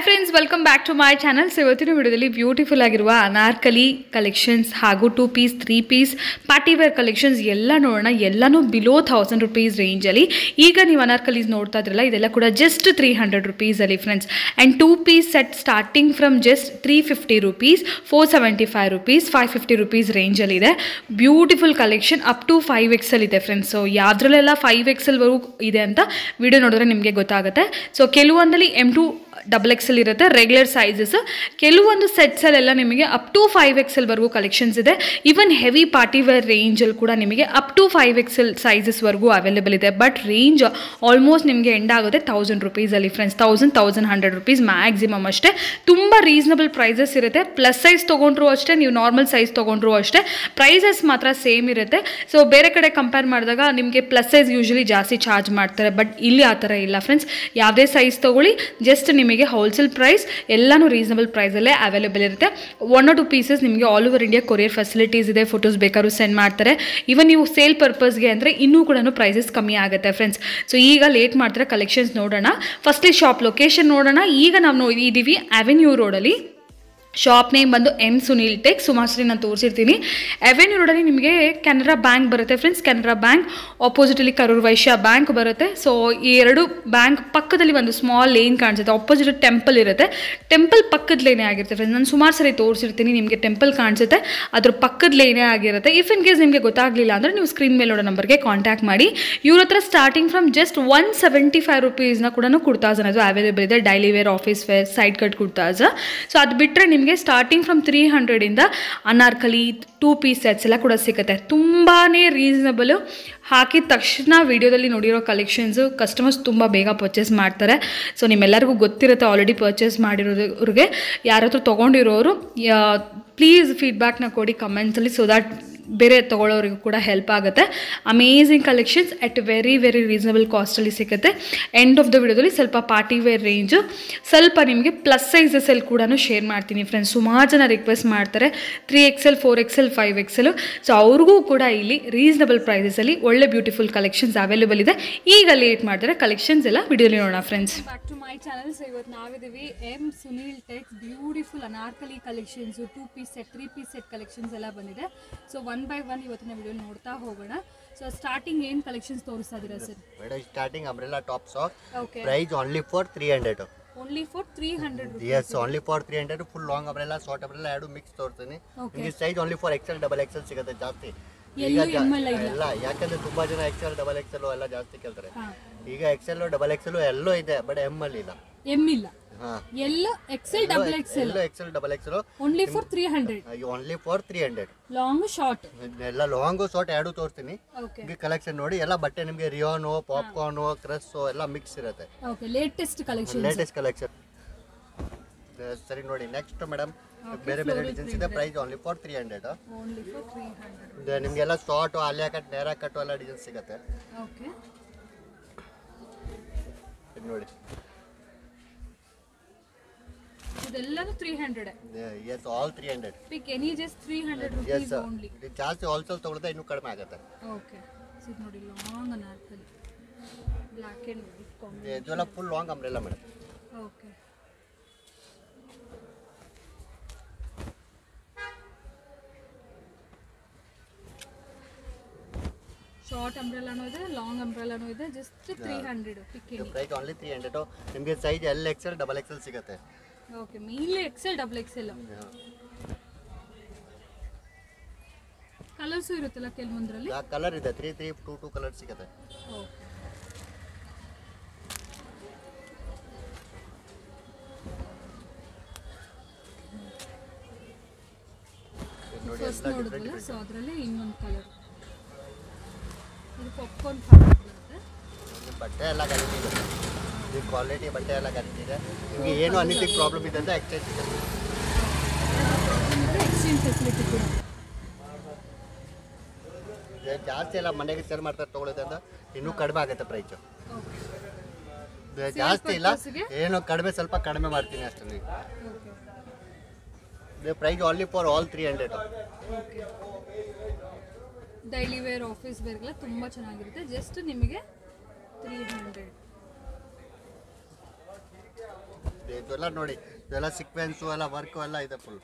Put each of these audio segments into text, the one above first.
Friends welcome back to my channel so ಇವತ್ತಿನ ವಿಡಿಯೋದಲ್ಲಿ beautiful ಆಗಿರುವ ಅನಾರ್ಕಲಿ ಕಲೆಕ್ಷನ್ಸ್ ಹಾಗೂ two piece three piece party wear collections ಎಲ್ಲ ನೋಡೋಣ ಎಲ್ಲನೂ ಬಿಲೋ ಥೌಸಂಡ್ ರುಪೀಸ್ ರೇಂಜಲ್ಲಿ ಈಗ ನೀವು ಅನಾರ್ಕಲೀಸ್ ನೋಡ್ತಾ ಇದ್ರಲ್ಲ ಇದೆಲ್ಲ ಕೂಡ ಜಸ್ಟ್ ತ್ರೀ ಹಂಡ್ರೆಡ್ ರುಪೀಸಲ್ಲಿ friends and two piece set starting from just three fifty rupees four seventy five rupees five fifty rupees ರೇಂಜಲ್ಲಿದೆ beautiful collection up to five XL ಇದೆ ಫ್ರೆಂಡ್ಸ್ ಸೊ ಯಾವುದ್ರಲ್ಲೆಲ್ಲ ಫೈವ್ ಎಕ್ಸಲ್ವರೆಗೂ ಇದೆ ಅಂತ ವಿಡಿಯೋ ನೋಡಿದ್ರೆ ನಿಮಗೆ ಗೊತ್ತಾಗುತ್ತೆ ಸೊ ಕೆಲವೊಂದಲ್ಲಿ ಎಮ್ ಟು ಡಬಲ್ ಎಕ್ಸೆಲ್ ಇರುತ್ತೆ ರೆಗ್ಯುಲರ್ ಸೈಜಸ್ ಕೆಲವೊಂದು ಸೆಟ್ಸಲ್ಲೆಲ್ಲ ನಿಮಗೆ ಅಪ್ ಟು ಫೈವ್ ಎಕ್ಸೆಲ್ವರೆಗೂ ಕಲೆಕ್ಷನ್ಸ್ ಇದೆ ಈವನ್ ಹೆವಿ ಪಾರ್ಟಿ ವೇರ್ ರೇಂಜಲ್ಲಿ ಕೂಡ ನಿಮಗೆ ಅಪ್ ಟು ಫೈವ್ ಎಕ್ಸೆಲ್ ಸೈಜಸ್ವರೆಗೂ ಅವೈಲೇಬಲ್ ಇದೆ ಬಟ್ ರೇಂಜ್ ಆಲ್ಮೋಸ್ಟ್ ನಿಮಗೆ ಎಂಡ್ ಆಗುತ್ತೆ ತೌಸಂಡ್ ರುಪೀಸಲ್ಲಿ friends thousand thousand hundred rupees maximum ಅಷ್ಟೇ ತುಂಬ ರೀಸನಬಲ್ ಪ್ರೈಸಸ್ ಇರುತ್ತೆ ಪ್ಲಸ್ ಸೈಜ್ ತೊಗೊಂಡ್ರು ಅಷ್ಟೇ ನೀವು ನಾರ್ಮಲ್ ಸೈಜ್ ತೊಗೊಂಡ್ರು ಅಷ್ಟೇ ಪ್ರೈಸಸ್ ಮಾತ್ರ ಸೇಮ್ ಇರುತ್ತೆ ಸೊ ಬೇರೆ ಕಡೆ ಕಂಪೇರ್ ಮಾಡಿದಾಗ ನಿಮಗೆ ಪ್ಲಸ್ ಸೈಜ್ ಯೂಶಲಿ ಜಾಸ್ತಿ ಚಾರ್ಜ್ ಮಾಡ್ತಾರೆ ಬಟ್ ಇಲ್ಲಿ ಆ ಥರ ಇಲ್ಲ ಫ್ರೆಂಡ್ಸ್ ಯಾವುದೇ ಸೈಜ್ ತೊಗೊಳ್ಳಿ ಜಸ್ಟ್ ನಿಮಗೆ ಹೋಲ್ಸೇಲ್ ಪ್ರೈಸ್ ಎಲ್ಲನೂ ರೀಸನಬಲ್ ಪ್ರೈಸಲ್ಲೇ ಅವೈಲೇಬಲ್ ಇರುತ್ತೆ ಒನ್ ಆರ್ ಟು ಪೀಸಸ್ ನಿಮಗೆ all over India courier facilities ಇದೆ ಫೋಟೋಸ್ ಬೇಕಾದ್ರೂ ಸೆಂಡ್ ಮಾಡ್ತಾರೆ ಇವನ್ ನೀವು ಸೇಲ್ ಪರ್ಪಸ್ಗೆ ಅಂದರೆ ಇನ್ನೂ ಕೂಡ ಪ್ರೈಸಸ್ ಕಮ್ಮಿ ಆಗುತ್ತೆ ಫ್ರೆಂಡ್ಸ್ ಸೊ ಈಗ ಲೇಟ್ ಮಾಡ್ತಾರೆ ಕಲೆಕ್ಷನ್ಸ್ ನೋಡೋಣ ಫಸ್ಟ್ಲಿ ಶಾಪ್ ಲೊಕೇಶನ್ ನೋಡೋಣ ಈಗ ನಾವು ನೋಡಿದ್ದೀವಿ ಅವೆನ್ಯೂ ರೋಡಲ್ಲಿ ಶಾಪ್ ನೇಮ್ ಬಂದು ಎಮ್ ಸುನೀಲ್ ಟೆಕ್ ಸುಮಾಶ್ರೀ ನಾನು ತೋರಿಸಿರ್ತೀನಿ ಅವೆನ್ಯೂ ರೋಡಲ್ಲಿ ನಿಮಗೆ ಕೆನರಾ ಬ್ಯಾಂಕ್ ಬರುತ್ತೆ ಫ್ರೆಂಡ್ಸ್ ಕೆನರಾ ಬ್ಯಾಂಕ್ ಆಪೋಸಿಟಲ್ಲಿ ಕರೂರ್ ವೈಶ್ಯ ಬ್ಯಾಂಕ್ ಬರುತ್ತೆ ಸೊ ಈ ಎರಡು ಬ್ಯಾಂಕ್ ಪಕ್ಕದಲ್ಲಿ ಒಂದು ಸ್ಮಾಲ್ ಲೇನ್ ಕಾಣಿಸುತ್ತೆ ಆಪೋಸಿಟ್ ಟೆಂಪಲ್ ಇರುತ್ತೆ ಟೆಂಪಲ್ ಪಕ್ಕದ ಲೇನೇ ಆಗಿರುತ್ತೆ ಫ್ರೆಂಡ್ಸ್ ನಾನು ಸುಮಾರು ಸರಿ ತೋರಿಸಿರ್ತೀನಿ ನಿಮಗೆ ಟೆಂಪಲ್ ಕಾಣಿಸುತ್ತೆ ಅದ್ರ ಪಕ್ಕದ ಲೇನೇ ಆಗಿರುತ್ತೆ ಇಫ್ ಇನ್ ಕೇಸ್ ನಿಮಗೆ ಗೊತ್ತಾಗಲಿಲ್ಲ ಅಂದರೆ ನೀವು ಸ್ಕ್ರೀನ್ ಮೇಲೆ ನೋಡೋ ನಂಬರ್ಗೆ ಕಾಂಟ್ಯಾಕ್ಟ್ ಮಾಡಿ ಇವ್ರ ಹತ್ರ starting from just one seventy five ರುಪೀಸ್ನ ಕೂಡ ಕುರ್ತಾಸ್ ಅನ್ನೋದು ಅವೈಲೇಬಲ್ ಇದೆ daily wear office wear side cut kurtas so ಅದು ಬಿಟ್ಟರೆ ನಿಮಗೆ ಸ್ಟಾರ್ಟಿಂಗ್ ಫ್ರಮ್ ತ್ರೀ ಹಂಡ್ರೆಡಿಂದ ಅನಾರ್ಕಲಿ ಟೂ ಪೀಸ್ ಸೆಟ್ಸ್ ಎಲ್ಲ ಕೂಡ ಸಿಗುತ್ತೆ ತುಂಬಾ ರೀಸನಬಲು ಹಾಕಿದ ತಕ್ಷಣ ವಿಡಿಯೋದಲ್ಲಿ ನೋಡಿರೋ ಕಲೆಕ್ಷನ್ಸು ಕಸ್ಟಮರ್ಸ್ ತುಂಬ ಬೇಗ ಪರ್ಚೇಸ್ ಮಾಡ್ತಾರೆ ಸೊ ನಿಮ್ಮೆಲ್ಲರಿಗೂ ಗೊತ್ತಿರುತ್ತೆ ಆಲ್ರೆಡಿ ಪರ್ಚೇಸ್ ಮಾಡಿರೋರಿಗೆ ಯಾರ ಹತ್ರ ತೊಗೊಂಡಿರೋರು ಪ್ಲೀಸ್ ಫೀಡ್ಬ್ಯಾಕ್ನ ಕೊಡಿ ಕಮೆಂಟ್ಸಲ್ಲಿ ಸೊ ದ್ಯಾಟ್ ಬೇರೆ ತೊಗೊಳ್ಳೋರಿಗೂ ಕೂಡ ಹೆಲ್ಪ್ ಆಗುತ್ತೆ amazing collections at very very reasonable ಕಾಸ್ಟಲ್ಲಿ ಸಿಗುತ್ತೆ ಎಂಡ್ ಆಫ್ ದ ವಿಡಿಯೋದಲ್ಲಿ ಸ್ವಲ್ಪ ಪಾರ್ಟಿ ವೇರ್ ರೇಂಜು ಸ್ವಲ್ಪ ನಿಮಗೆ ಪ್ಲಸ್ ಸೈಜಸಲ್ಲಿ ಕೂಡ ಶೇರ್ ಮಾಡ್ತೀನಿ ಫ್ರೆಂಡ್ಸ್ ಸುಮಾರು ಜನ ರಿಕ್ವೆಸ್ಟ್ ಮಾಡ್ತಾರೆ three XL four XL five XL so ಅವ್ರಿಗೂ ಕೂಡ ಇಲ್ಲಿ ರೀಸನಬಲ್ ಪ್ರೈಸಸಲ್ಲಿ ಒಳ್ಳೆ ಬ್ಯೂಟಿಫುಲ್ ಕಲೆಕ್ಷನ್ಸ್ ಅವೈಲೇಬಲ್ ಇದೆ ಈಗ ಲೇಟ್ ಮಾಡ್ತಾರೆ ಕಲೆಕ್ಷನ್ಸ್ ಎಲ್ಲ ವಿಡಿಯೋಲಿ ನೋಡೋಣ friends back to my channel so ಇವತ್ತು ನಾವಿದ್ದೀವಿ M Sunil tex beautiful anarkali collections two piece set three piece set collections ಎಲ್ಲ ಬಂದಿದೆ ಸೊ ಒನ್ ಬೈ ಒನ್ ಇವತ್ತಿನ ವಿಡಿಯೋ ನೋಡ್ತಾ ಹೋಗೋಣ ಸೊ ಸ್ಟಾರ್ಟಿಂಗ್ ಏನು ಕಲೆಕ್ಷನ್ಸ್ ತೋರಿಸ್ತಾ ಇದ್ದೀರಾ sir madam starting umbrella top ಸಾಕ್ okay price only for three hundred only for three hundred yes only for three hundred full long umbrella short umbrella ಎರಡು mix ತೋರಿಸ್ತೀನಿ Okay. ನಿಮಗೆ size only for XL double XL ಸಿಗುತ್ತೆ ಜಾಸ್ತಿ ಎಲ್ಲೂ ಜಾ- ML ಇಲ್ಲ. ಇಲ್ಲ ಯಾಕಂದ್ರೆ ತುಂಬಾ ಜನ ಎಕ್ಸೆಲ್ ಡಬಲ್ ಎಕ್ಸೆಲ್ ಎಲ್ಲ ಜಾಸ್ತಿ ಕೇಳ್ತಾರೆ ಹಾಂ ಈಗ ಎಕ್ಸೆಲ್ ಡಬಲ್ ಎಕ್ಸೆಲ್ ಎಲ್ಲೋ ಇದೆ ಬಟ್ ಎಮ್ ಅಲ್ಲಿ ಇಲ್ಲ ಎಮ್ ಇಲ್ಲ ಹಾ ಎಲ್ಲ ಎಕ್ಸೆಲ್ ಡಬಲ್ ಎಕ್ಸೆಲ್ ಎಲ್ಲೋ XL double XL only for three hundred only for three hundred long short ಎಲ್ಲ ಲಾಂಗು ಶಾರ್ಟ್ ಎರಡು ತೋರಿಸ್ತೀನಿ ಓಕೆ ನಿಮಗೆ ಕಲೆಕ್ಷನ್ ನೋಡಿ ಎಲ್ಲ ಬಟ್ಟೆ ನಿಮಗೆ ರಿಯೋನು ಪಾಪ್ಕಾರ್ನು ಕ್ರಸ್ಸು ಎಲ್ಲ ಮಿಕ್ಸ್ ಇರುತ್ತೆ okay latest collection latest collection ಸರಿ ನೋಡಿ ನೆಕ್ಸ್ಟ್ ಮೇಡಮ್ ಬೇರೆ ಬೇರೆ ಡಿಸೈನ್ಸ್ ಇದೆ price only for three hundred only for three hundred ನಿಮಗೆಲ್ಲ ಶಾರ್ಟು ಆಲಿಯಾ ಕಟ್ ನೇರ ಕಟ್ಟು ಎಲ್ಲ ಡಿಸೈನ್ ಸಿಗುತ್ತೆ ಓಕೆ ಇದು ನೋಡಿ ಇದೆಲ್ಲನೂ three hundred yes all three hundred pick any just three hundred yes rupees only ಜಾಸ್ತಿ ಹೋಲ್ಸೇಲ್ ತೊಗೊಳ್ದೆ ಇನ್ನೂ ಕಡಿಮೆ ಆಗುತ್ತೆ ಓಕೆ ಇದು ನೋಡಿ long anarkali black and white combi ಇದೆಲ್ಲ full long umbrella madam okay short ಅಂಬ್ರೆಲಾನು ಇದೆ ಲಾಂಗ್ ಅಂಬ್ರೆಲಾನು ಇದೆ just three hundred pick any price only three hundred ನಿಮಗೆ size L XL double XL ಸಿಗುತ್ತೆ okay mainly XL double XL colours ಇರುತ್ತಲ್ಲ ಕೆಲವೊಂದರಲ್ಲಿ colour ಇದೆ three three two two colour ಸಿಗುತ್ತೆ ಓಕೆ ಇದು ನೋಡಿ ಫಸ್ಟ್ ಎಲ್ಲ ಡಿಫ್ರೆಂಟ್ ನೋಡಿದ್ರಲ್ಲ ಸೊ ಅದರಲ್ಲಿ ಇನ್ನೊಂದು ಕಲರ್ ಇದು ಪಾಪ್ಕಾರ್ನ್ ಫ್ಯಾಬ್ರಿಕ್ ಬರುತ್ತೆ ನಿಮ್ ಬಟ್ಟೆ ಎಲ್ಲ ಗ್ಯಾರಂಟಿ ಇದೆ ಈ ಕ್ವಾಲಿಟಿ ಬಟ್ಟೆ ಎಲ್ಲ ಗ್ಯಾರಂಟಿ ಇದೆ ನಿಮಗೆ ಏನು ಅನಿಸಿಕ್ ಪ್ರಾಬ್ಲಮ್ ಇದೆ ಅಂತ ಎಕ್ಸ್ಚೇಂಜ್ ಸಿಗುತ್ತೆ ಎಕ್ಸ್ಚೇಂಜ್ ಫೆಸಿಲಿಟಿ ಕೂಡ ಇದು ಜಾಸ್ತಿ ಎಲ್ಲ ಮನೆಗೆ ಸೇಲ್ ಮಾಡ್ತಾರೆ ತಗೊಳ್ಳೋದು ಅಂತ ಇನ್ನೂ ಕಡಿಮೆ ಆಗುತ್ತೆ ಪ್ರೈಸು ಓಕೆ ಜಾಸ್ತಿ ಇಲ್ಲ purpose ಗೆ? ಏನು ಕಡಿಮೆ ಸ್ವಲ್ಪ ಕಡಿಮೆ ಮಾಡ್ತೀನಿ ಅಷ್ಟೇ ನೀವು ಓಕೆ ಇದು price only for all three hundred okay daily wear office ವೇರ್ಗೆಲ್ಲ ತುಂಬ ಚೆನ್ನಾಗಿರುತ್ತೆ ಜಸ್ಟ್ ನಿಮಗೆ ತ್ರೀ ಹಂಡ್ರೆಡ್ ಇದೆಲ್ಲ ನೋಡಿ ಇದೆಲ್ಲ ಸಿಕ್ವೆನ್ಸು ಎಲ್ಲ ವರ್ಕು ಎಲ್ಲ ಇದೆ full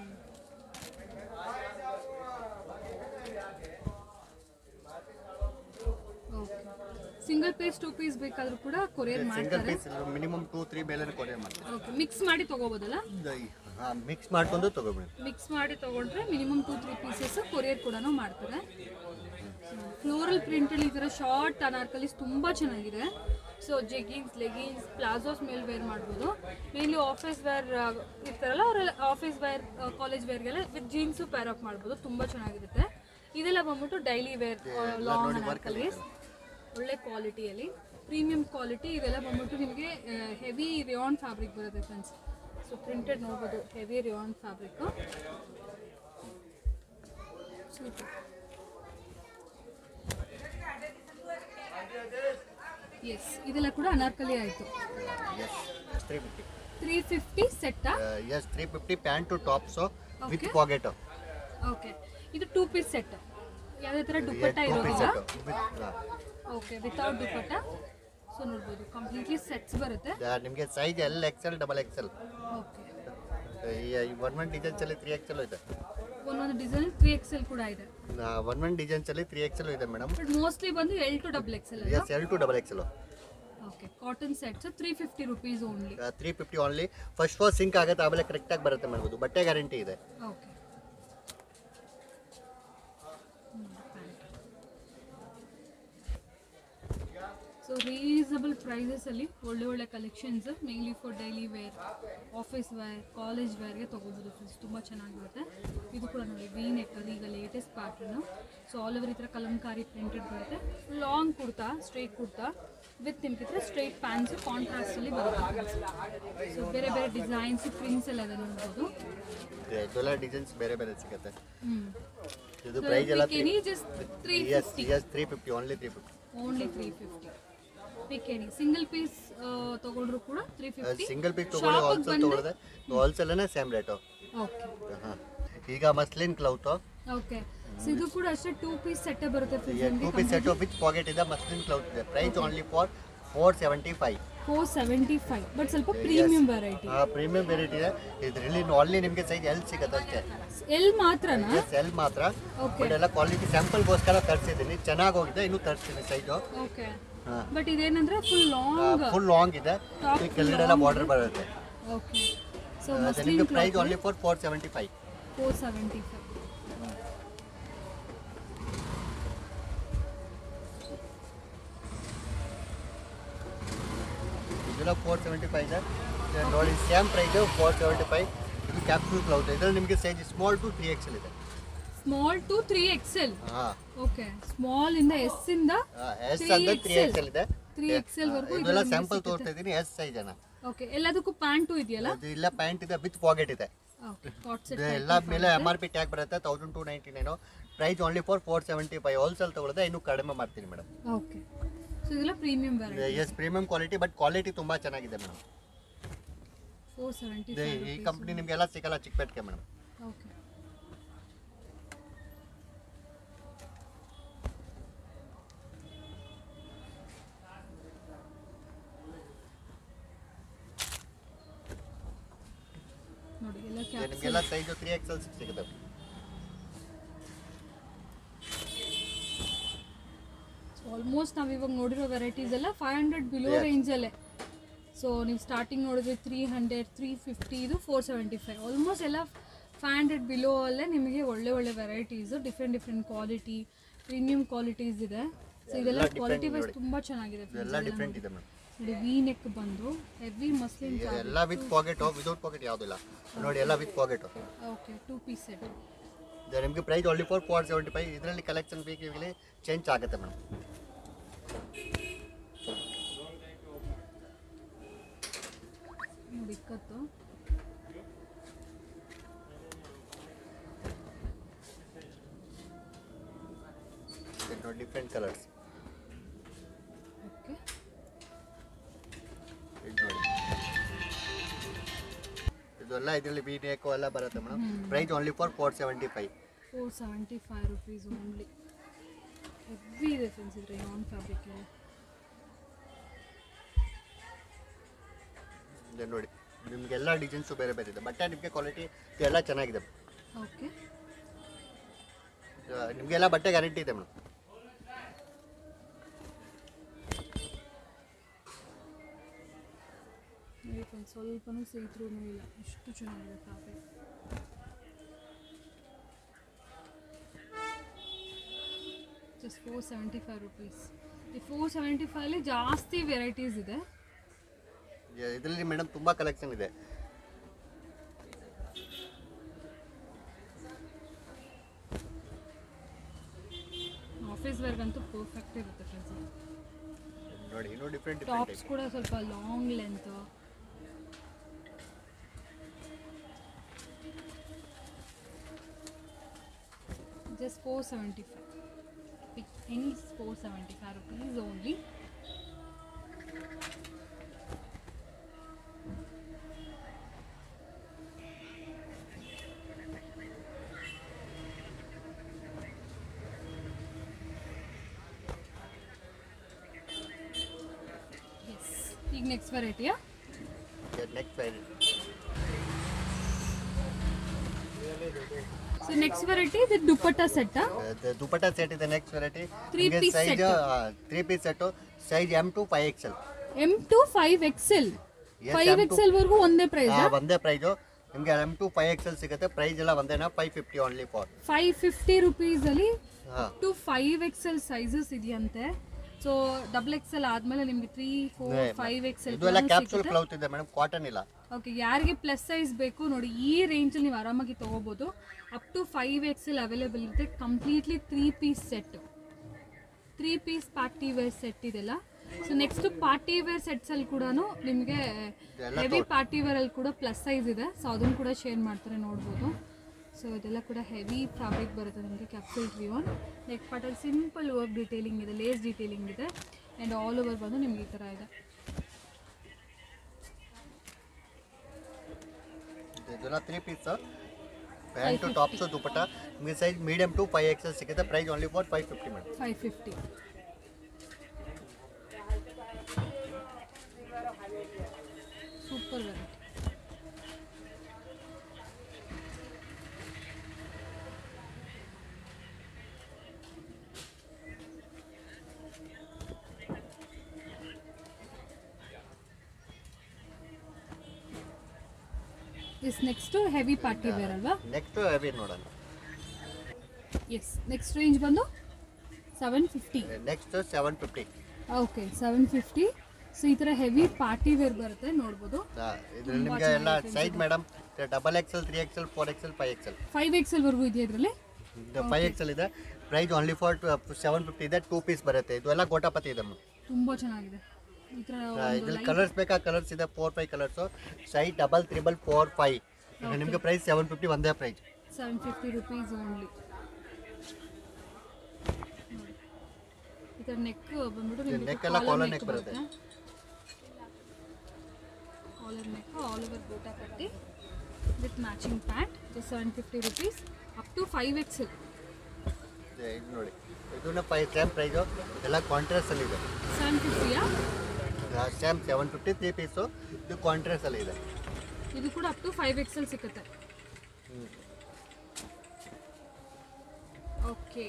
okay single piece two piece ಬೇಕಾದ್ರೂ ಕೂಡ ಕೊರಿಯರ್ ಸಿಂಗಲ್ ಮಾಡ್ತಾರೆ ಪೀಸ್ ಮಿನಿಮಮ್ ಟೂ ತ್ರೀ ಬೇಲೆ ಕೊರಿಯರ್ ಮಾಡ್ತೀವಿ ಓಕೆ ಮಿಕ್ಸ್ ಮಾಡಿ ತಗೋಬೋದಲ್ಲ ಹಾಂ ಮಿಕ್ಸ್ ಮಾಡ್ಕೊಂಡು ತೊಗೊಬಿಡಿ ಮಿಕ್ಸ್ ಮಾಡಿ ತಗೊಂಡ್ರೆ minimum two three pieces courier ಕೂಡ ಮಾಡ್ತಾರೆ ಫ್ಲೋರಲ್ ಪ್ರಿಂಟಲ್ಲಿ ಈ ಥರ ಶಾರ್ಟ್ ಅನಾರ್ಕಲೀಸ್ ತುಂಬ ಚೆನ್ನಾಗಿದೆ ಸೊ ಜೆಗಿನ್ಸ್ ಲೆಗಿನ್ಸ್ ಪ್ಲಾಜೋಸ್ ಮೇಲೆ ವೇರ್ ಮಾಡ್ಬೋದು ಮೇನ್ಲಿ ಆಫೀಸ್ ವೇರ್ ಇರ್ತಾರಲ್ಲ ಅವರೆಲ್ಲ ಆಫೀಸ್ ವೇರ್ ಕಾಲೇಜ್ ವೇರ್ಗೆಲ್ಲ ವಿತ್ ಜೀನ್ಸು ಪ್ಯಾರ್ ಅಪ್ ಮಾಡ್ಬೋದು ತುಂಬ ಚೆನ್ನಾಗಿರುತ್ತೆ ಇದೆಲ್ಲ ಬಂದ್ಬಿಟ್ಟು ಡೈಲಿ ವೇರ್ ಲಾಂಗ್ ಅನಾರ್ಕಲೀಸ್ ಒಳ್ಳೆ ಕ್ವಾಲಿಟಿಯಲ್ಲಿ ಪ್ರೀಮಿಯಂ ಕ್ವಾಲಿಟಿ ಇದೆಲ್ಲ ಬಂದ್ಬಿಟ್ಟು ನಿಮಗೆ ಹೆವಿ ರಿಯಾನ್ ಫ್ಯಾಬ್ರಿಕ್ ಬರುತ್ತೆ ಫ್ರೆಂಡ್ಸ್ ಸೊ ಪ್ರಿಂಟೆಡ್ ನೋಡ್ಬೋದು heavy rayon fabric super yes ಇದೆಲ್ಲ ಕೂಡ ಅನಾರ್ಕಲಿ ಆಯಿತು yes three fifty three fifty ಸೆಟ್ಟಾ yes three fifty pant tops with Okay. Pocket okay ಇದು ಟೂ ಪೀಸ್ ಸೆಟ್ ಯಾವುದೇ ಥರ ದುಪ್ಪಟ್ಟ ಟೂ ಪೀಸ್ ಇರೋದಿಲ್ಲ ಓಕೆ ವಿತೌಟ್ ದುಪ್ಪಟ್ಟ ಸೊ ನೋಡ್ಬೋದು ಕಂಪ್ಲೀಟ್ಲಿ ಸೆಟ್ಸ್ ಬರುತ್ತೆ ನಿಮಗೆ size L XL double XL okay one one ಡಿಸೈನ್ಸಲ್ಲಿ three XL ಇದೆ ಒಂದೊಂದು ಡಿಸೈನ್ ತ್ರೀ ಎಕ್ಸೆಲ್ ಕೂಡ ಇದೆ ಒನ್ ಒನ್ ಡಿಸೈನ್ಸಲ್ಲಿ ತ್ರೀ ಎಕ್ಸೆಲ್ ಇದೆ ಮೇಡಮ್ ಬಟ್ ಮೋಸ್ಟ್ಲಿ ಬಂದು ಎಲ್ ಟು ಡಬಲ್ ಎಕ್ಸೆಲ್ ಅಲ್ಲ S L to double XL okay cotton sets three fifty rupees only three fifty only first first shrink ಆಗುತ್ತೆ ಆಮೇಲೆ ಕರೆಕ್ಟಾಗಿ ಬರುತ್ತೆ ಮಾಡ್ಬೋದು ಬಟ್ಟೆ ಗ್ಯಾರಂಟಿ ಇದೆ ಓಕೆ ಸೊ ರೀಸನಬಲ್ ಪ್ರೈಸಸಲ್ಲಿ ಒಳ್ಳೆ ಒಳ್ಳೆ collections mainly for daily wear office wear college ವೇರ್ಗೆ ತೊಗೋಬೋದು ಫ್ರೆಂಡ್ಸ್ ತುಂಬ ಚೆನ್ನಾಗಿರುತ್ತೆ ಇದು ಕೂಡ ನೋಡಿ ವಿ ನೆಕ್ಕರ್ ಈಗ latest pattern so all over ಈ ಥರ ಕಲಂಕಾರಿ ಪ್ರಿಂಟೆಡ್ ಬರುತ್ತೆ long kurta straight kurta with ನಿಮ್ಗೆ ಸ್ಟ್ರೈಟ್ ಪ್ಯಾಂಟ್ಸ್ ಕಾಂಟ್ರಾಸ್ಟಲ್ಲಿ ಬರುತ್ತೆ ಸೊ ಬೇರೆ ಬೇರೆ ಡಿಸೈನ್ಸ್ ಪ್ರಿಂಟ್ಸ್ ಎಲ್ಲ ಇದೆ ನೋಡ್ಬೋದು ಇದೆಲ್ಲ ಡಿಸೈನ್ಸ್ ಬೇರೆ ಬೇರೆ ಸಿಗುತ್ತೆ ಹ್ಞೂ ಇದು ಪ್ರೈಸ್ ಎಲ್ಲ Can you just three yes yes three fifty only three fifty only three fifty pick any single piece ತಗೊಂಡ್ರು ಕೂಡ ತ್ರೀ ಫಿಫ್ಟಿ ಸಿಂಗಲ್ ಪೀಸ್ ತೊಗೊಳ್ಳಿ ಹೋಲ್ಸೇಲ್ ತೊಗೊಳಿದೆ ಹೋಲ್ಸೇಲೇ ಸೇಮ್ ರೇಟು ಓಕೆ ಹಾಂ ಈಗ ಮಸ್ಲಿನ್ ಕ್ಲೌತು ಓಕೆ ಸೊ ಇದು ಕೂಡ ಅಷ್ಟೇ ಟೂ ಪೀಸ್ ಸೆಟ್ಟೇ ಬರುತ್ತೆ two piece set with pocket ಇದೆ ಮಸ್ಲಿನ್ ಕ್ಲೌತ್ ಇದೆ price only for four seventy five four seventy five but ಸ್ವಲ್ಪ ಪ್ರೀಮಿಯಂ ವೆರೈಟಿ ಪ್ರೀಮಿಯಂ ವೆರೈಟಿ ಇದೆ ಇದರಲ್ಲಿ ಓನ್ಲಿ ನಿಮಗೆ ಸೈಜ್ ಎಲ್ ಸಿಗುತ್ತೆ ಅಷ್ಟೇ ಎಲ್ ಮಾತ್ರನಾ ಎಸ್ ಎಲ್ ಮಾತ್ರ Okay. ಬಟ್ ಎಲ್ಲ ಕ್ವಾಲಿಟಿ ಸ್ಯಾಂಪಲ್ಗೋಸ್ಕರ ತರಿಸಿದ್ದೀನಿ ಚೆನ್ನಾಗಿ ಹೋಗಿದೆ ಇನ್ನೂ ತರಿಸ್ತೀನಿ ಸೈಜು ಓಕೆ ಹಾಂ ಬಟ್ ಇದೇನಂದ್ರೆ ಫುಲ್ ಲಾಂಗ್ ಫುಲ್ ಲಾಂಗ್ ಇದೆ Top ಈ ಕೆಳಗಡೆ ಎಲ್ಲ ಬಾರ್ಡರ್ ಬರುತ್ತೆ ಓಕೆ ಸೊ ನಿಮಗೆ muslin price only for four seventy five four seventy five ಇದೆಲ್ಲ ಫೋರ್ ಸೆವೆಂಟಿ ಫೈವ್ ಇದೆ ಇದು ನೋಡಿ same price four seventy five ಇದು ಕ್ಯಾಪ್ಸೂಲ್ ಕ್ಲೌತ್ ಇದರಲ್ಲಿ ನಿಮಗೆ size small to three XL ಇದೆ ಸ್ಮಾಲ್ ಟು ತ್ರೀ ಎಕ್ಸೆಲ್ ಹಾಂ ಓಕೆ ಸ್ಮಾಲ್ ಇಂದ ಎಸ್ ಇಂದ ಎಸ್ Three ಅಂದ್ರೆ ತ್ರೀ XL. ಎಕ್ಸೆಲ್ ಇದೆ ತ್ರೀ ಎಕ್ಸೆಲ್ ವರೆಗೂ ಇದೆಲ್ಲ ಸ್ಯಾಂಪಲ್ ತೋರಿಸ್ತಾ ಇದ್ದೀನಿ ಎಸ್ ಸೈಜ್ ಅನ್ನ ಓಕೆ ಎಲ್ಲದಕ್ಕೂ ಪ್ಯಾಂಟು ಇದೆಯಲ್ಲ ಇದು ಇಲ್ಲ ಪ್ಯಾಂಟ್ ಇದೆ ವಿತ್ ಪಾಕೆಟ್ ಇದೆ ಓಕೆ ಕಾಟ್ ಇದು ಸೆಟ್ ಎಲ್ಲ ಮೇಲೆ ಎಮ್ ಆರ್ ಪಿ ಟ್ಯಾಗ್ ಬರುತ್ತೆ thousand two ninety nine price only for four seventy five wholesale ತಗೊಳ್ಳೋದೆ ಇನ್ನೂ ಕಡಿಮೆ ಮಾಡ್ತೀನಿ ಮೇಡಮ್ ಓಕೆ ಸೊ ಇದೆಲ್ಲ premium variety yes premium quality but quality ತುಂಬ ಚೆನ್ನಾಗಿದೆ ಮೇಡಮ್ ಫೋರ್ ಸೆವೆಂಟಿ ಇದು ಈ ಕಂಪ್ನಿ ನಿಮಗೆಲ್ಲ ಸಿಗಲ್ಲ ಚಿಕ್ಕಪೇಟ್ಗೆ ಮೇಡಮ್ ಓಕೆ ನೋಡಿ ಎಲ್ಲ ಕ್ಯಾಪ್ಸೂಲ್ ನಿಮಗೆಲ್ಲ ಸೈಜ್ ತ್ರೀ ಎಕ್ಸೆಲ್ ಸಿಗುತ್ತೆ ಆಲ್ಮೋಸ್ಟ್ ನಾವು ಇವಾಗ ನೋಡಿರೋ ವೆರೈಟೀಸ್ ಎಲ್ಲ ಫೈವ್ ಹಂಡ್ರೆಡ್ ಬಿಲೋ ರೇಂಜಲ್ಲೇ ಸೊ ನೀವು ಸ್ಟಾರ್ಟಿಂಗ್ ನೋಡಿದ್ರೆ ತ್ರೀ ಹಂಡ್ರೆಡ್ ತ್ರೀ ಫಿಫ್ಟಿ ಇದು ಫೋರ್ ಸೆವೆಂಟಿ ಫೈವ್ ಆಲ್ಮೋಸ್ಟ್ ಎಲ್ಲ ಫೈವ್ ಹಂಡ್ರೆಡ್ ಬಿಲೋ ಅಲ್ಲೇ ನಿಮಗೆ ಒಳ್ಳೆ ಒಳ್ಳೆ varieties different different quality premium qualities ಇದೆ ಸೊ ಇದೆಲ್ಲ different ಕ್ವಾಲಿಟಿ ವೈಸ್ ನೋಡಿ. ತುಂಬ ಚೆನ್ನಾಗಿದೆ friends ಎಲ್ಲ ಇದೆಲ್ಲ ಡಿಫ್ರೆಂಟ್ ನೋಡಿ. ಇದೆ ಮೇಡಮ್ ನೋಡಿ ವಿ ನೆಕ್ ಬಂದು ಹೆವಿ ಮಸ್ಲಿನ್ ಎಲ್ಲ ವಿತ್ ಪಾಕೆಟ್ ವಿದೌಟ್ ಪಾಕೆಟ್ ಯಾವುದಿಲ್ಲ ನೋಡಿ ಎಲ್ಲ with pocket okay two piece set ನಿಮಗೆ price only for four seventy five ಇದರಲ್ಲಿ ಕಲೆಕ್ಷನ್ ಬೇಕಿರಲಿ ಚೇಂಜ್ ಆಗುತ್ತೆ ಮೇಡಮ್ ನೋಡಿ ಇಕ್ಕತ್ತು ನೋಡಿ ಡಿಫ್ರೆಂಟ್ ಕಲರ್ಸ್ ಓಕೆ ಇದು ನೋಡಿ ಇದೆಲ್ಲ ಇದರಲ್ಲಿ ಬಿ ನೆಕ್ ಎಲ್ಲ ಬರುತ್ತೆ madam price only for four seventy five four seventy five rupees only heavy ಇದೆ ಫ್ರೆಂಡ್ಸ್ ಇದ್ರೆ ನಾನ್ ಫ್ಯಾಬ್ರಿಕ್ ಎಲ್ಲ ಇದು ನೋಡಿ ನಿಮಗೆಲ್ಲ ಡಿಸೈನ್ಸು ಬೇರೆ ಬೇರೆ ಇದೆ ಬಟ್ಟೆ ನಿಮಗೆ ಕ್ವಾಲಿಟಿ ಎಲ್ಲ ಚೆನ್ನಾಗಿದೆ ಓಕೆ ಆ, ನಿಮಗೆಲ್ಲ ಬಟ್ಟೆ ಗ್ಯಾರಂಟಿ ಇದೆ ಮೇಡಮ್ ಒಂದು ಸ್ವಲ್ಪನೂ ಸೇತ್ರೂ ಇಲ್ಲ ಅಷ್ಟು ಚೆನ್ನಾಗಿದೆ fabric just four seventy five rupees ಈ ಫೋರ್ ಸೆವೆಂಟಿ ಫೈವಲ್ಲಿ ಜಾಸ್ತಿ ವೆರೈಟೀಸ್ ಇದೆ ಇದರಲ್ಲಿ ಮೇಡಮ್ ತುಂಬ ಕಲೆಕ್ಷನ್ ಇದೆ ಆಫೀಸ್ ವೇರ್ಗಂತೂ ಪರ್ಫೆಕ್ಟ್ ಇರುತ್ತೆ ಫ್ರೆಂಡ್ಸ್ ನೋಡಿ ಇನ್ನೂ ಡಿಫ್ರೆಂಟ್ ಡಿಫ್ರೆಂಟ್ ಟಾಪ್ಸ್ ಕೂಡ ಸ್ವಲ್ಪ long length just four seventy five pick any four seventy five rupees only yes ಈಗ ನೆಕ್ಸ್ಟ್ ವೆರೈಟಿಯಾ ನೆಕ್ಸ್ಟ್ ಸೊ ನೆಕ್ಸ್ಟ್ ವೆರೈಟಿ ಇದು ದುಪ್ಪಟ್ಟ ಸೆಟ್ಟಾ ದುಪಟ್ಟ ಸೆಟ್ ಇದೆ next variety Three piece size set. Three piece set size M to five XL M to five XL five XL ವರೆಗೂ ಒಂದೇ price ಒಂದೇ price ನಿಮಗೆ M to five XL ಸಿಗುತ್ತೆ price ಎಲ್ಲ ಒಂದೇನಾ five fifty only for five fifty rupees ಅಲ್ಲಿ ಹಾಂ to five XL sizes ಇದೆಯಂತೆ ಸೊ ಡಬಲ್ ಎಕ್ಸೆಲ್ ಆದ್ಮೇಲೆ ನಿಮ್ಗೆ ತ್ರೀ ಫೋರ್ ಫೈವ್ ಎಕ್ಸೆಲ್ ಇದು ಎಲ್ಲ ಕ್ಯಾಪ್ಸೂಲ್ ಕ್ಲೌತ್ ಇದೆ ಮೇಡಮ್ ಕಾಟನ್ ಇಲ್ಲ ಓಕೆ ಯಾರಿಗೆ ಪ್ಲಸ್ ಸೈಜ್ ಬೇಕು ನೋಡಿ ಈ ರೇಂಜಲ್ಲಿ ನೀವು ಆರಾಮಾಗಿ ತಗೋಬೋದು up to five Excel available ಇರುತ್ತೆ completely three piece set three piece party wear set ಇದೆಲ್ಲ so next party wear sets ಅಲ್ಲಿ ಕೂಡ ನಿಮಗೆ ಇದೆಲ್ಲ ಹೆವಿ ಪಾರ್ಟಿ ವೇರ್ ಅಲ್ಲಿ ಕೂಡ ಪ್ಲಸ್ ಸೈಜ್ ಇದೆ ಸೊ ಅದನ್ನು ಕೂಡ ಶೇರ್ ಮಾಡ್ತಾರೆ ನೋಡ್ಬೋದು ಸೊ ಇದೆಲ್ಲ ಕೂಡ ಹೆವಿ ಫ್ಯಾಬ್ರಿಕ್ ಬರುತ್ತೆ ನಿಮಗೆ ಕ್ಯಾಪ್ಸೂಲ್ ರಿಯಾನ್ ನೆಕ್ ಪಾರ್ಟಲ್ಲಿ ಸಿಂಪಲ್ ವರ್ಕ್ ಡಿಟೇಲಿಂಗ್ ಇದೆ ಲೇಸ್ ಡಿಟೇಲಿಂಗ್ ಇದೆ ಆ್ಯಂಡ್ ಆಲ್ ಓವರ್ ಬಂದು ನಿಮ್ಗೆ ಈ ಥರ ಇದೆ ಇದೆಲ್ಲ three piece pant tops dupatta ನಿಮಗೆ size medium to five XL ಸಿಗುತ್ತೆ price only for five fifty madam five fifty super variety yes next heavy party wear ಅಲ್ವಾ ನೆಕ್ಸ್ಟ್ ಹೆವಿ ನೋಡೋಣ ಎಸ್ ನೆಕ್ಸ್ಟ್ ರೇಂಜ್ ಬಂದು seven fifty next seven fifty okay seven fifty so ಈ ಥರ heavy party wear ಬರುತ್ತೆ ನೋಡ್ಬೋದು ಇದ್ರಲ್ಲಿ ನಿಮಗೆ ಎಲ್ಲ size madam double XL three XL four XL five XL five ಎಕ್ಸೆಲ್ವರೆಗೂ ಇದೆಯಾ ಇದರಲ್ಲಿ ಫೈವ್ ಎಕ್ಸೆಲ್ ಇದೆ price only for seven fifty ಇದೆ ಟೂ ಪೀಸ್ ಬರುತ್ತೆ ಇದು ಎಲ್ಲ ಗೋಟಾಪತಿ ಇದೆ ಮ್ಯಾಮ್ ತುಂಬ ಚೆನ್ನಾಗಿದೆ ಈ ಥರ ಇದ್ರಲ್ಲಿ ಕಲರ್ಸ್ ಬೇಕಾ ಕಲರ್ಸ್ ಇದೆ four five colours size double triple four five ನಿಮಗೆ ಪ್ರೈಸ್ ಸೆವೆನ್ ಫಿಫ್ಟಿ ಒಂದೇ price seven fifty rupees only ಈ ಥರ ನೆಕ್ ಬಂದ್ಬಿಟ್ಟು ನಿಮಗೆ neck ಎಲ್ಲ collar neck ಬರುತ್ತೆ. Collar neck all over gota patti with matching pant seven fifty rupees up to five XL ಇದು ನೋಡಿ ಇದನ್ನ ಫೈವ್ ಸೇಮ್ ಪ್ರೈಸು ಎಲ್ಲ ಕಾಂಟ್ರಾಸ್ಟ್ ಅಲ್ಲಿ ಇದೆ ಸೆವೆನ್ ಫಿಫ್ಟಿಯಾ same seven fifty three piece ಇದು ಕಾಂಟ್ರಾಸ್ಟ್ ಅಲ್ಲಿ ಇದೆ ಇದು ಕೂಡ ಅಪ್ ಟು ಫೈವ್ ಎಕ್ಸೆಲ್ ಸಿಗುತ್ತೆ ಓಕೆ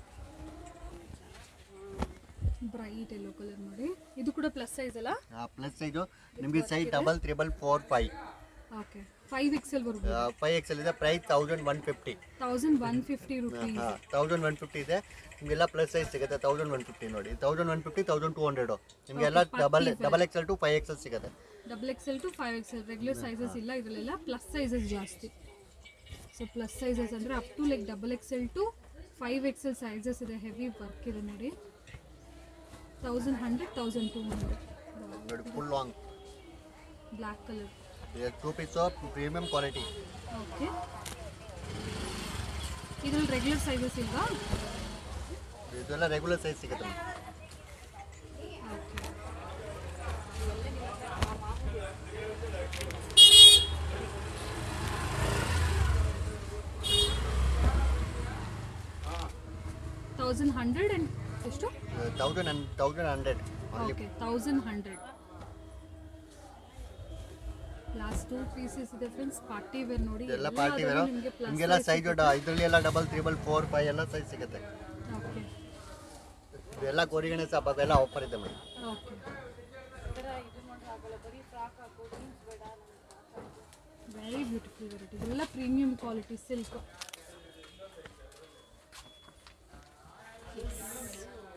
ಬ್ರೈಟ್ ಎಲ್ಲೋ ಕಲರ್ ನೋಡಿ ಇದು ಕೂಡ ಪ್ಲಸ್ ಸೈಜ್ ಅಲ್ಲ ಪ್ಲಸ್ ಸೈಜು ನಿಮಗೆ size double triple four five okay five XL ವರ್ಗು ಫೈವ್ ಎಕ್ಸೆಲ್ ಇದೆ price thousand one fifty thousand one fifty rupees ಹಾಂ ತೌಸಂಡ್ ಒನ್ ಫಿಫ್ಟಿ ಇದೆ ನಿಮಗೆಲ್ಲ ಪ್ಲಸ್ ಸೈಜ್ ಸಿಗುತ್ತೆ ತೌಸಂಡ್ ಒನ್ ಫಿಫ್ಟಿ ನೋಡಿ thousand one fifty thousand two hundred ನಿಮಗೆಲ್ಲ double double XL to five XL ಸಿಗುತ್ತೆ double XL to five XL regular sizes ಇಲ್ಲ ಇದರಲ್ಲೆಲ್ಲ plus sizes ಜಾಸ್ತಿ ಸೊ ಪ್ಲಸ್ ಸೈಜಸ್ ಅಂದರೆ up to like double XL to five XL sizes ಇದೆ heavy work ಇದೆ ನೋಡಿ thousand hundred thousand two hundred ನೋಡಿ full long black colour two piece premium quality okay ಇದರಲ್ಲಿ regular sizes ಇಲ್ವಾ ಇದೆಲ್ಲ regular size ಸಿಗುತ್ತೆ okay thousand hundred and ಎಷ್ಟು thousand and thousand hundred only okay thousand hundred last two pieces ಇದೆ friends party wear ನೋಡಿ ಇದೆಲ್ಲ party wear ನಿಮಗೆ plus ನಿಮಗೆಲ್ಲ ಸೈಜ್ ಇದರಲ್ಲಿ ಎಲ್ಲ ಡಬಲ್ ತ್ರಿಬಲ್ ಫೋರ್ ಫೈವ್ ಎಲ್ಲ ಸೈಜ್ ಸಿಗುತ್ತೆ ಓಕೆ ಇವೆಲ್ಲ ಕೋರಿಗಣೆ ಸಾಪ್ ಅವೆಲ್ಲ ಆಫರ್ ಇದೆ madam okay very beautiful variety ಎಲ್ಲ ಪ್ರೀಮಿಯಂ ಕ್ವಾಲಿಟಿ ಸಿಲ್ಕ್